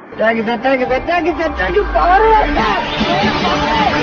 Tagita, tagita, tagita, tagita, power!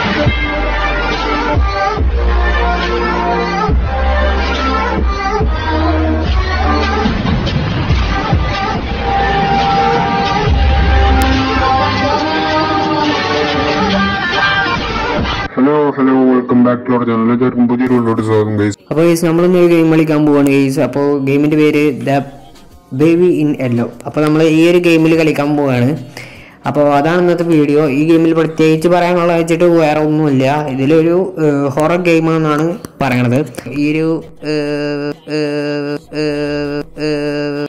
Hello hello welcome back to our channel എല്ലാവർക്കും പുതിയ റോഡിലോട്ട് സ്വാഗതം ഗൈസ് അപ്പോൾ ഗൈസ് നമ്മളിന്ന് ഒരു ഗെയിം കളിക്കാൻ പോവാണ് ഗൈസ് അപ്പോൾ ഗെയിമിൻ്റെ പേര് ദ ബേബി ഇൻ യെല്ലോ അപ്പോൾ നമ്മൾ ഈ ഒരു ഗെയിമിൽ കളിക്കാൻ പോവാണ് അപ്പോൾ അതാണ് ഇന്നത്തെ വീഡിയോ ഈ ഗെയിമിൽ പ്രത്യേകിച്ച് പറയാനുള്ള വെച്ചിട്ട് വേറെ ഒന്നുമില്ല ഇതിലൊരു ഹൊറർ ഗെയിമാണെന്നാണ് പറയണത് ഈ ഒരു ഏഹ്, ഏഹ്, ഏഹ്, ഏഹ്,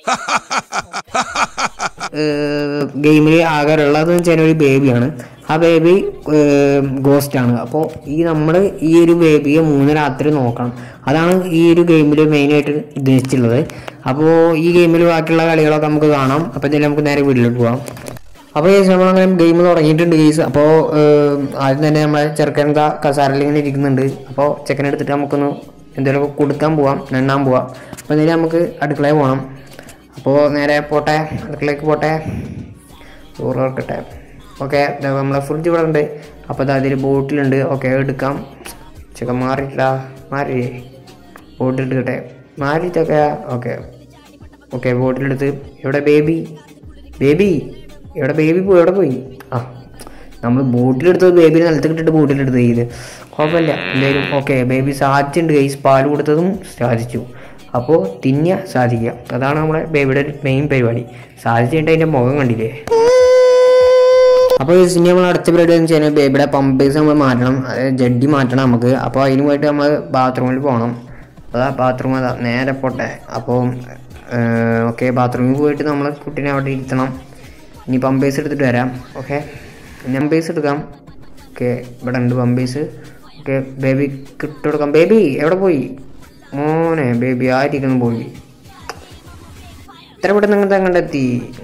ഗെയിമിൽ ആകെ ഉള്ളതെന്ന് വെച്ചാൽ ഒരു ബേബിയാണ് ആ ബേബി ഗോസ്റ്റ് ആണ് അപ്പോൾ ഈ നമ്മൾ ഈ ഒരു ബേബിയെ മൂന്ന് രാത്രി നോക്കണം അതാണ് ഈ ഒരു ഗെയിമിൽ മെയിനായിട്ട് ഉദ്ദേശിച്ചിട്ടുള്ളത് അപ്പോൾ ഈ ഗെയിമിൽ ബാക്കിയുള്ള കളികളൊക്കെ നമുക്ക് കാണാം അപ്പോൾ ഇതിൽ നമുക്ക് നേരെ വീട്ടിലോട്ട് പോകാം അപ്പോൾ കേസ് നമ്മളങ്ങനെ ഗെയിം തുടങ്ങിയിട്ടുണ്ട് കേസ് അപ്പോൾ ആദ്യം തന്നെ നമ്മളെ ചെറുക്കൻ ദാ കസാരയിൽ ഇങ്ങനെ ഇരിക്കുന്നുണ്ട് അപ്പോൾ ചെക്കൻ എടുത്തിട്ട് നമുക്കൊന്ന് എന്തെങ്കിലുമൊക്കെ കൊടുക്കാൻ പോവാം നെണ്ണാൻ പോവാം അപ്പോൾ എന്തായാലും നമുക്ക് അടുക്കളയിൽ പോകണം അപ്പോൾ നേരെ പോട്ടെ അടുക്കളയ്ക്ക് പോട്ടെ ചോറ് ഇറക്കട്ടെ ഓക്കെ നമ്മളെ ഫ്രിഡ്ജ് ഇവിടെ ഉണ്ട് അപ്പോൾ അതിൽ ബോട്ടിലുണ്ട് ഓക്കെ എടുക്കാം ചിക്കൻ മാറിയിട്ടില്ല മാറി ബോട്ടിൽ എടുക്കട്ടെ മാറിയിട്ടൊക്കെ ഓക്കെ ഓക്കെ ബോട്ടിലെടുത്ത് എവിടെ ബേബി ബേബി എവിടെ ബേബി പോയി എവിടെ പോയി ആ നമ്മൾ ബോട്ടിലെടുത്തത് ബേബിനെ നിലത്ത് ഇട്ടിട്ട് ബോട്ടിലെടുത്ത് ചെയ്ത് കുഴപ്പമില്ല എന്തായാലും ഓക്കെ ബേബി സാധിച്ചിട്ടുണ്ട് കൈസ് പാൽ കൊടുത്തതും സാധിച്ചു അപ്പോൾ തിന്ന സാധിക്കുക അതാണ് നമ്മുടെ ബേബിയുടെ മെയിൻ പരിപാടി സാധിച്ചിട്ട് അതിൻ്റെ മുഖം കണ്ടില്ലേ അപ്പോൾ ഇനി നമ്മൾ അടുത്ത പരിപാടി എന്ന് വെച്ചാൽ ബേബിയുടെ പമ്പേഴ്സ് നമ്മൾ മാറ്റണം അതായത് ജഡ്ഡി മാറ്റണം നമുക്ക് അപ്പോൾ അതിന് പോയിട്ട് നമ്മൾ ബാത്റൂമിൽ പോകണം അതാ ബാത്റൂം അതാ നേരെ പോട്ടെ അപ്പോൾ ഓക്കെ ബാത്റൂമിൽ പോയിട്ട് നമ്മൾ കുട്ടീനെ അവിടെ ഇരുത്തണം ഇനി പമ്പേഴ്സ് എടുത്തിട്ട് വരാം ഓക്കെ പമ്പേഴ്സ് എടുക്കാം ഓക്കെ ഇവിടെ ഉണ്ട് പമ്പേഴ്സ് ഓക്കെ ബേബി ഇട്ട് കൊടുക്കാം ബേബി എവിടെ പോയി മോനെ ബേബി ആയിരിക്കുന്നു പോയി ഇത്ര പെട്ടെന്ന് അങ്ങനത്തെ കണ്ടെത്തി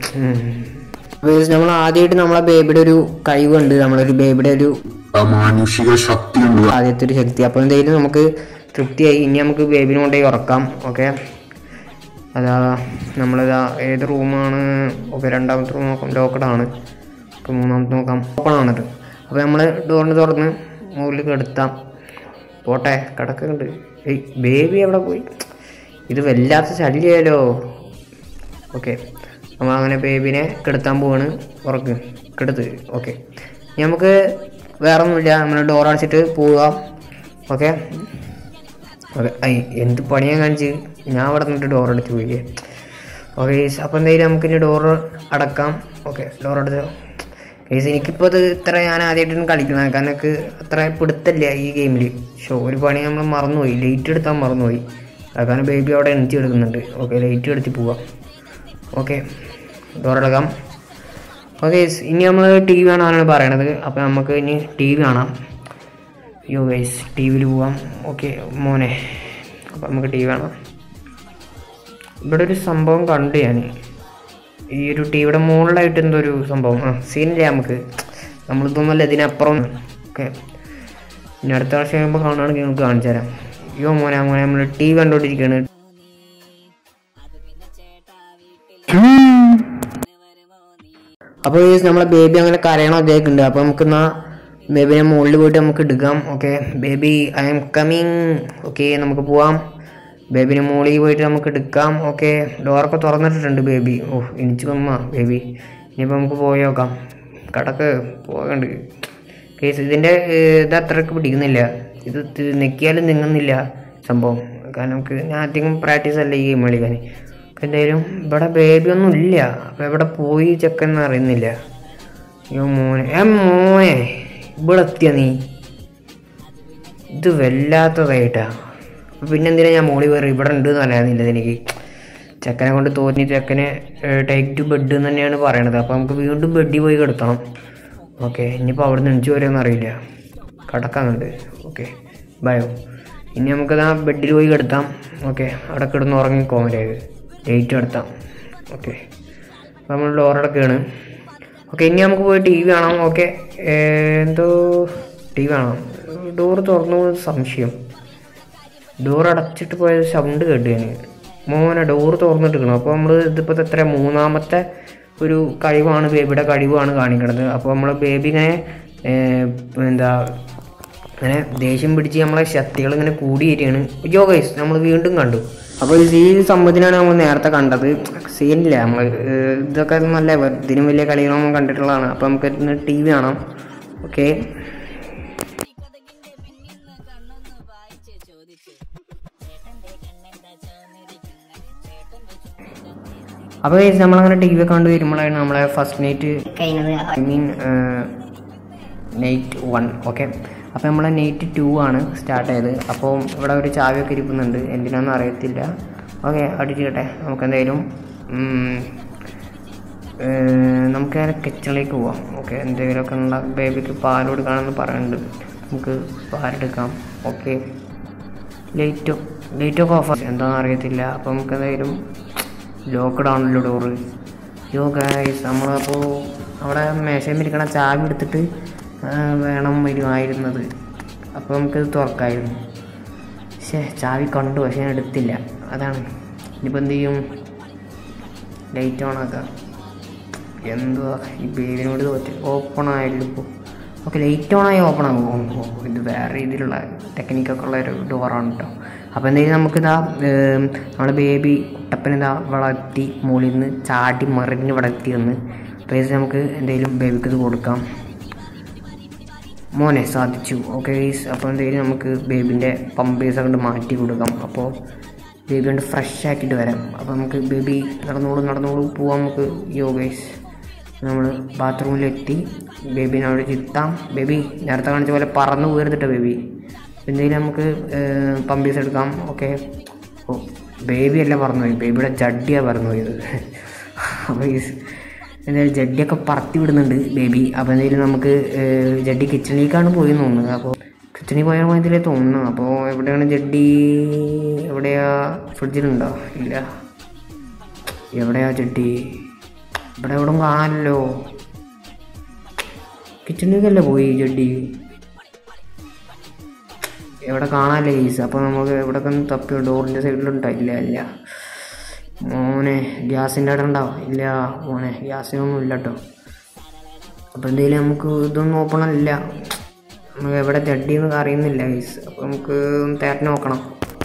നമ്മൾ ആദ്യമായിട്ട് നമ്മളെ ബേബിയുടെ ഒരു കഴിവുണ്ട് നമ്മളൊരു ബേബിയുടെ ഒരു മാനുഷിക ശക്തി ഉണ്ട് ആദ്യത്തെ ഒരു ശക്തി അപ്പോൾ എന്തായാലും നമുക്ക് തൃപ്തിയായി ഇനി നമുക്ക് ബേബിനെ കൊണ്ടുപോയി ഉറക്കാം ഓക്കെ അതാ നമ്മളിതാ ഏത് റൂമാണ് ഓക്കെ രണ്ടാമത്തെ റൂം നോക്കാം ലോക്കഡാണ് അപ്പോൾ മൂന്നാമത്തെ നോക്കാം ഓപ്പൺ ആണത് അപ്പോൾ നമ്മൾ ഡോറിന് തുറന്ന് മുകളിൽ കിടത്താം പോട്ടെ കിടക്കുന്നുണ്ട് ഏയ് ബേബി എവിടെ പോയി ഇത് വല്ലാത്ത ശല്യമല്ലോ ഓക്കെ നമ്മൾ അങ്ങനെ ബേബിനെ കിടത്താൻ പോവാണ് ഉറക്ക് കിടത്ത് ഓക്കെ ഇനി നമുക്ക് വേറെ ഒന്നുമില്ല നമ്മൾ ഡോർ അടച്ചിട്ട് പോവുക ഓക്കെ ഓക്കെ ഐ എന്ത് പണിയാൻ കാണിച്ച് ഞാൻ അവിടെ നിന്നിട്ട് ഡോർ അടച്ച് പോയി ഓക്കെ അപ്പോൾ എന്തായാലും നമുക്ക് ഇനി ഡോർ അടക്കാം ഓക്കെ ഡോർ അടച്ച് കേസ് എനിക്കിപ്പോൾ ഇത് ഇത്ര ഞാൻ ആദ്യമായിട്ടാണ് കളിക്കുന്നത് കാരണം എനിക്ക് അത്ര പിടുത്തല്ല ഈ ഗെയിമിൽ ഷോ ഒരു പണി നമ്മൾ മറന്നുപോയി ലൈറ്റ് എടുത്താൽ മറന്നുപോയി കാരണം ബേബി അവിടെ എണിച്ച് എടുക്കുന്നുണ്ട് ഓക്കെ ലൈറ്റ് എടുത്ത് പോവാം ഓക്കെ ഡോറടക്കാം ഓക്കെ ഇനി നമ്മൾ ടി വി കാണാനാണ് പറയണത് അപ്പോൾ നമുക്ക് ഇനി ടി വി കാണാം അയ്യോ ഗൈസ് ടി വിയിൽ പോവാം ഓക്കെ മോനെ അപ്പോൾ നമുക്ക് ടി വി കാണാം ഇവിടെ ഒരു സംഭവം കണ്ടു ഞാൻ ഈ ഒരു ടി വിയുടെ മുകളിലായിട്ട് എന്തോ ഒരു സംഭവം ആ സീനില്ല നമുക്ക് നമ്മളിതൊന്നുമല്ല ഇതിനപ്പുറം ഓക്കെ ഇനി അടുത്ത വർഷം കഴിയുമ്പോൾ കാണുകയാണെങ്കിൽ നമുക്ക് കാണിച്ചു തരാം അയ്യോ മോനെ മോനെ നമ്മൾ ടി വി കണ്ടുകൊണ്ടിരിക്കുകയാണ് അപ്പോൾ ഈ നമ്മളെ ബേബി അങ്ങനെ കരയണ അദ്ദേഹക്കുണ്ട് അപ്പോൾ നമുക്ക് എന്നാ ബേബിനെ മുകളിൽ പോയിട്ട് നമുക്ക് എടുക്കാം okay baby I'm coming okay നമുക്ക് പോവാം ബേബിനെ മുകളിൽ പോയിട്ട് നമുക്ക് എടുക്കാം ഓക്കെ ഡോറൊക്കെ തുറന്നിട്ടിട്ടുണ്ട് ബേബി ഓ എനിക്ക് വമ്മ ബേബി ഇനിയിപ്പോൾ നമുക്ക് പോയി നോക്കാം കടക്ക് പോകണ്ട് കേസ് ഇതിൻ്റെ ഇത് അത്രയ്ക്ക് പിടിക്കുന്നില്ല ഇത് തി- നെക്കിയാലും നീങ്ങുന്നില്ല സംഭവം കാരണം നമുക്ക് ഞാൻ അധികം പ്രാക്ടീസ് അല്ല ഈ ഗെയിം കളിക്കാൻ എന്തായാലും ഇവിടെ ബേബി ഒന്നും ഇല്ല അപ്പം എവിടെ പോയി ചെക്കൻ എന്ന് അറിയുന്നില്ല അയ്യോ മോനെ ഏ മോനെ ഇവിടെ എത്തിയ നീ ഇത് വല്ലാത്തതായിട്ടാ അപ്പൊ പിന്നെന്തിനാ ഞാൻ മോളി വേറെ ഇവിടെ ഉണ്ട് എന്ന് പറയാനില്ല എനിക്ക് ചെക്കനെ കൊണ്ട് തോന്നി ചെക്കനെ ടേക്ക് ടു ബെഡ് എന്ന് തന്നെയാണ് പറയണത് അപ്പോൾ നമുക്ക് വീണ്ടും ബെഡിൽ പോയി കിടത്തണം ഓക്കെ ഇനിയിപ്പോൾ അവിടെ നിന്ന് എണിച്ചു വരുമെന്ന് അറിയില്ല കിടക്കാനുണ്ട് ഓക്കെ ബയോ ഇനി നമുക്കത് ആ ബെഡിൽ പോയി കിടത്താം ഓക്കെ അവിടെ കിടന്ന് ഉറങ്ങി കോമലേക്ക് ലൈറ്റ് കിടത്താം ഓക്കെ അപ്പോൾ നമ്മൾ ഡോറടക്കുകയാണ് ഓക്കെ ഇനി നമുക്ക് പോയി ടി വി കാണാം ഓക്കെ എന്തോ ടി വി കാണാം ഡോർ തുറന്നു പോകുന്ന സംശയം ഡോർ അടച്ചിട്ട് പോയ സൗണ്ട് കേട്ടു ഞാൻ മോനെ ഡോർ തുറന്നിട്ടിരിക്കണം അപ്പോൾ നമ്മൾ ഇതിപ്പോൾ എത്ര മൂന്നാമത്തെ ഒരു കഴിവാണ് ബേബിയുടെ കഴിവാണ് കാണിക്കുന്നത് അപ്പോൾ നമ്മൾ ബേബി ഇങ്ങനെ ഏർ, എന്താ അങ്ങനെ ദേഷ്യം പിടിച്ച് നമ്മളെ ശക്തികൾ ഇങ്ങനെ കൂടി വരികയാണ് യോ ഗൈസ് നമ്മൾ വീണ്ടും കണ്ടു അപ്പോൾ ഈ സംഭവത്തിനാണ് നമ്മൾ നേരത്തെ കണ്ടത് സീനില്ല നമ്മൾ ഇതൊക്കെ നല്ല ഇതിനും വലിയ കളികൾ നമ്മൾ കണ്ടിട്ടുള്ളതാണ് അപ്പോൾ നമുക്ക് ഇന്ന് ടി വി കാണാം ഓക്കെ അപ്പോൾ guys, നമ്മളങ്ങനെ ടി വി കണ്ടു വരുമ്പോഴാണ് നമ്മളെ ഫസ്റ്റ് നൈറ്റ് കഴിഞ്ഞത് I mean night one okay അപ്പോൾ നമ്മൾ നൈറ്റ് ടു ആണ് സ്റ്റാർട്ട് ചെയ്തത് അപ്പോൾ ഇവിടെ ഒരു ചാവിയൊക്കെ ഇരിക്കുന്നുണ്ട് എന്തിനാണെന്ന് അറിയത്തില്ല ഓക്കെ അടിച്ചിട്ടെ നമുക്ക് എന്തായാലും ഉം, ഏർ, നമുക്ക് നേരെ കിച്ചണിലേക്ക് പോവാം ഓക്കെ എന്തെങ്കിലുമൊക്കെ ഉള്ള ബേബിക്ക് പാൽ കൊടുക്കാമെന്ന് പറയുന്നുണ്ട് നമുക്ക് പാലെടുക്കാം ഓക്കെ ലൈറ്റോ ലൈറ്റൊക്കെ ഓഫ് എന്താണെന്ന് അറിയത്തില്ല അപ്പോൾ നമുക്ക് എന്തായാലും ലോക്ക്ഡ് ആണല്ലോ ഡോറ് യോ ഗൈസ് നമ്മളപ്പോൾ അവിടെ മേശയിൽ ഇരിക്കണ ചാവി എടുത്തിട്ട് ആ, വേണം വരുമായിരുന്നത് അപ്പോൾ നമുക്കത് തുറക്കായിരുന്നു പക്ഷേ ചാവി കണ്ടു പക്ഷേ ഞാൻ എടുത്തില്ല അതാണ് ഇനിയിപ്പോൾ എന്ത് ചെയ്യും ലൈറ്റ് ഓൺ ആക്കാം എന്തുവാ ഈ ബേബിനോട് തോറ്റ് ഓപ്പൺ ആയല്ലോ ഇപ്പോൾ ഓക്കെ ലൈറ്റ് ഓൺ ആയി ഓപ്പൺ ആകും ഓ, ഓ, ഇത് വേറെ രീതിയിലുള്ള ടെക്നിക്കൊക്കെ ഉള്ള ഒരു ഡോറാണ് കേട്ടോ അപ്പോൾ എന്തായാലും നമുക്കിതാ ഏം, നമ്മുടെ ബേബി കുട്ടപ്പൻ ഇതാ വളർത്തി മുകളിൽ നിന്ന് ചാടി മറിഞ്ഞ് വളർത്തി വന്ന് അപ്പോൾ നമുക്ക് എന്തെങ്കിലും ബേബിക്ക് ഇത് കൊടുക്കാം മോനെ സാധിച്ചു ഓക്കെ ഗൈസ് അപ്പോൾ എന്തെങ്കിലും നമുക്ക് ബേബിൻ്റെ പമ്പേഴ്സ് കൊണ്ട് മാറ്റി കൊടുക്കാം അപ്പോൾ ബേബി കൊണ്ട് ഫ്രഷ് ആക്കിയിട്ട് വരാം അപ്പോൾ നമുക്ക് ബേബി നടന്നോളൂ നടന്നോളൂ പോവാം നമുക്ക് യോ ഗൈസ് നമ്മൾ ബാത്റൂമിലെത്തി ബേബിനെ അവിടെ ചിത്താം ബേബി നേരത്തെ കാണിച്ച പോലെ പറന്ന് ഉയർത്തിട്ടോ ബേബി എന്തെങ്കിലും നമുക്ക് പമ്പേഴ്സ് എടുക്കാം ഓക്കെ ഓ ബേബി അല്ല പറന്നു പോയി ബേബിയുടെ ജഡ്ഡിയാണ് പറന്നു പോയത് അപ്പോൾ ഗൈസ് എന്തായാലും ജഡ്ഡിയൊക്കെ പറത്തി വിടുന്നുണ്ട് ബേബി അപ്പോൾ എന്തായാലും നമുക്ക് ഏഹ്, ജഡ്ഡി കിച്ചണിലേക്കാണ് പോയി തോന്നുന്നത് അപ്പോൾ കിച്ചണിൽ പോയ മാതിരി തോന്നുന്നു അപ്പോൾ എവിടെയാണ് ജഡ്ഡി എവിടെയാ ഫ്രിഡ്ജിലുണ്ടോ ഇല്ല എവിടെയാ ജഡ്ഡി ഇവിടെ എവിടെ കാണാനല്ലോ കിച്ചണിലേക്കല്ലേ പോയി ജഡ്ഡി എവിടെ കാണാനില്ല കേസ് അപ്പോൾ നമുക്ക് എവിടെ ഒന്ന് തപ്പി ഡോറിൻ്റെ സൈഡിലുണ്ടോ ഇല്ല ഇല്ല മോനെ ഗ്യാസിൻ്റെ അവിടെ ഉണ്ടാവും ഇല്ല മോനെ ഗ്യാസിനൊന്നും ഇല്ല കേട്ടോ അപ്പോൾ എന്തെങ്കിലും നമുക്ക് ഇതൊന്നും ഓപ്പൺ അല്ല നമുക്ക് എവിടെ ജഡ്ഡിന്ന് അറിയുന്നില്ല ഗൈസ് അപ്പോൾ നമുക്ക് ഒന്ന് തേട്ടനെ നോക്കണം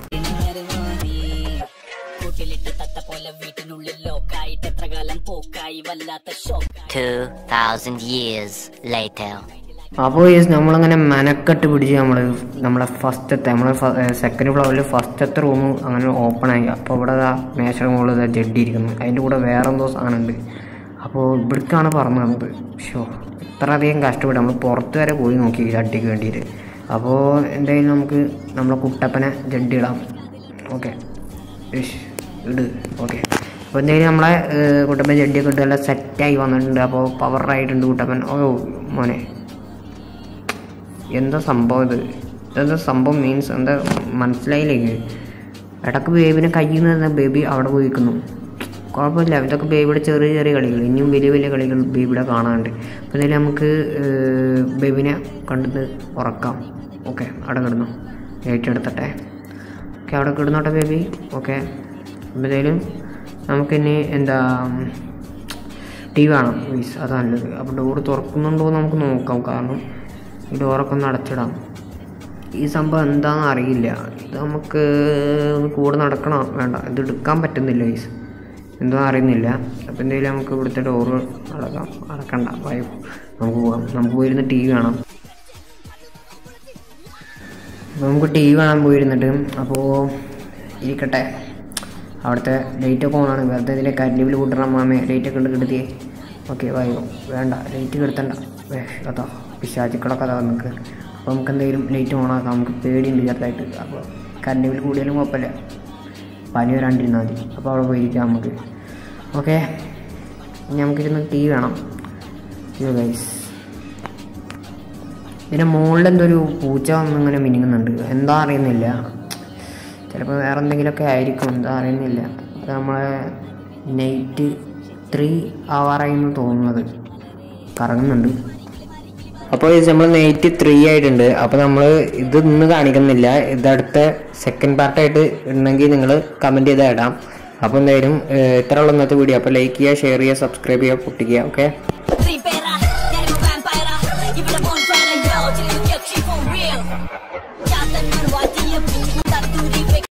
കൂട്ടിലിട്ട് തത്ത പോലെ വീട്ടിനുള്ളിൽ ലോക്കായിട്ട് എത്ര കാലം പോക്കായി വല്ലാത്ത ഷോക്ക് 2,000 years later. അപ്പോൾ യെസ് നമ്മളങ്ങനെ മെനക്കെട്ട് പിടിച്ച് നമ്മൾ നമ്മളെ ഫസ്റ്റത്തെ നമ്മളെ സെക്കൻഡ് ഫ്ലോറിൽ ഫസ്റ്റത്തെ റൂം അങ്ങനെ ഓപ്പൺ ആയി അപ്പോൾ ഇവിടെ ദാ മേശയുടെ മുകളിൽ ഇതാ ജഡ്ഡി ഇരിക്കുന്നു അതിൻ്റെ കൂടെ വേറെ എന്തോ സാധനമുണ്ട് അപ്പോൾ ഇവിടേക്കാണ് പറഞ്ഞു തന്നത് ഷോ ഇത്രയധികം കഷ്ടപ്പെട്ട് നമ്മൾ പുറത്ത് വരെ പോയി നോക്കി ഈ ജഡ്ഡിക്ക് വേണ്ടിയിട്ട് അപ്പോൾ എന്തായാലും നമുക്ക് നമ്മളെ കുട്ടപ്പനെ ജഡ്ഡി ഇടാം ഓക്കെ ഇട് ഓക്കെ അപ്പോൾ എന്തായാലും നമ്മളെ ഏഹ്, കുട്ടപ്പൻ ജഡ്ഡിയൊക്കെ ഇട്ട് നല്ല സെറ്റായി വന്നിട്ടുണ്ട് അപ്പോൾ പവറായിട്ടുണ്ട് കുട്ടപ്പൻ ഓ മോനെ എന്താ സംഭവം ഇത് എന്താ സംഭവം മീൻസ് എന്താ മനസ്സിലായില്ലേക്ക് ഇടക്ക് ബേബിനെ കയ്യിൽ നിന്ന് ബേബി അവിടെ പോയി നിൽക്കുന്നു കുഴപ്പമില്ല ഇതൊക്കെ ബേബിയുടെ ചെറിയ ചെറിയ കളികൾ ഇനിയും വലിയ വലിയ കളികൾ ബേബിയുടെ കാണാനുണ്ട് അപ്പോൾ എന്തായാലും നമുക്ക് ഏഹ്, ബേബിനെ കണ്ടിട്ട് ഉറക്കാം ഓക്കെ അവിടെ കിടന്നു ലൈറ്റ് എടുത്തട്ടെ ഓക്കെ അവിടെ കിടന്നോട്ടെ ബേബി ഓക്കെ അപ്പോൾ എന്തായാലും നമുക്കിനി എന്താ ടി വി കാണാം മീൻസ് അത് നല്ലത് അപ്പോൾ ഡോറ് തുറക്കുന്നുണ്ടോ എന്ന് നമുക്ക് നോക്കാം കാരണം ഈ ഡോറൊക്കെ ഒന്ന് അടച്ചിടാം ഈ സംഭവം എന്താണെന്ന് അറിയില്ല ഇത് നമുക്ക് ഒന്ന് കൂടെ നടക്കണോ വേണ്ട ഇത് എടുക്കാൻ പറ്റുന്നില്ല ഗൈസ് എന്തോ അറിയുന്നില്ല അപ്പോൾ എന്തെങ്കിലും നമുക്ക് ഇവിടുത്തെ ഡോറ് അടക്കാം അടക്കണ്ട ഭയോ നമുക്ക് പോകാം നമുക്ക് പോയിരുന്ന് ടി വി കാണാം അപ്പോൾ നമുക്ക് ടി വി കാണാൻ പോയിരുന്നിട്ട് അപ്പോൾ ഇരിക്കട്ടെ അവിടുത്തെ ലൈറ്റൊക്കെ ഓണാണ് വെറുതെ ഇതിലെ കറണ്ട് ബില്ല് കൂട്ടണം മാമേ ലൈറ്റൊക്കെ ഉണ്ട് കെടുത്തിയേ ഓക്കെ വായോ വേണ്ട ലൈറ്റ് കെടുത്തണ്ട ഏ, അതാ പിശാചുക്കളൊക്കെ അതാ നമുക്ക് അപ്പോൾ നമുക്ക് എന്തെങ്കിലും ലൈറ്റ് ഓണാക്കാം നമുക്ക് പേടിയുണ്ട് ചെറുതായിട്ട് അപ്പോൾ കറണ്ട് ബില്ല് കൂടിയാലും കുഴപ്പമില്ല പനി വരാണ്ടിരുന്നാൽ മതി അപ്പോൾ അവിടെ പോയിരിക്കാം നമുക്ക് ഓക്കെ ഇനി നമുക്കിരുന്ന് ടി വി കാണാം യോ ഗൈസ് ഇതിൻ്റെ മുകളിൽ എന്തോ ഒരു പൂച്ച വന്നിങ്ങനെ മിനുങ്ങുന്നുണ്ട് എന്താ അറിയുന്നില്ല ചിലപ്പോൾ വേറെ എന്തെങ്കിലുമൊക്കെ ആയിരിക്കും എന്താ അറിയുന്നില്ല അത് നമ്മളെ നൈറ്റ് ത്രീ ആവാറായിരുന്നു തോന്നുന്നത് കറങ്ങുന്നുണ്ട് അപ്പോൾ ഇത് നമ്മൾ നൈറ്റ് ത്രീ ആയിട്ടുണ്ട് അപ്പോൾ നമ്മൾ ഇത് ഇന്ന് കാണിക്കുന്നില്ല ഇത് അടുത്ത സെക്കൻഡ് പാർട്ടായിട്ട് ഉണ്ടെങ്കിൽ നിങ്ങൾ കമൻറ്റ് ചെയ്താൽ ഇടാം അപ്പോൾ എന്തായാലും ഏഹ്, ഇത്ര ഉള്ള ഇന്നത്തെ വീഡിയോ അപ്പോൾ ലൈക്ക് ചെയ്യുക ഷെയർ ചെയ്യുക സബ്സ്ക്രൈബ് ചെയ്യുക പൊട്ടിക്കുക ഓക്കെ Dream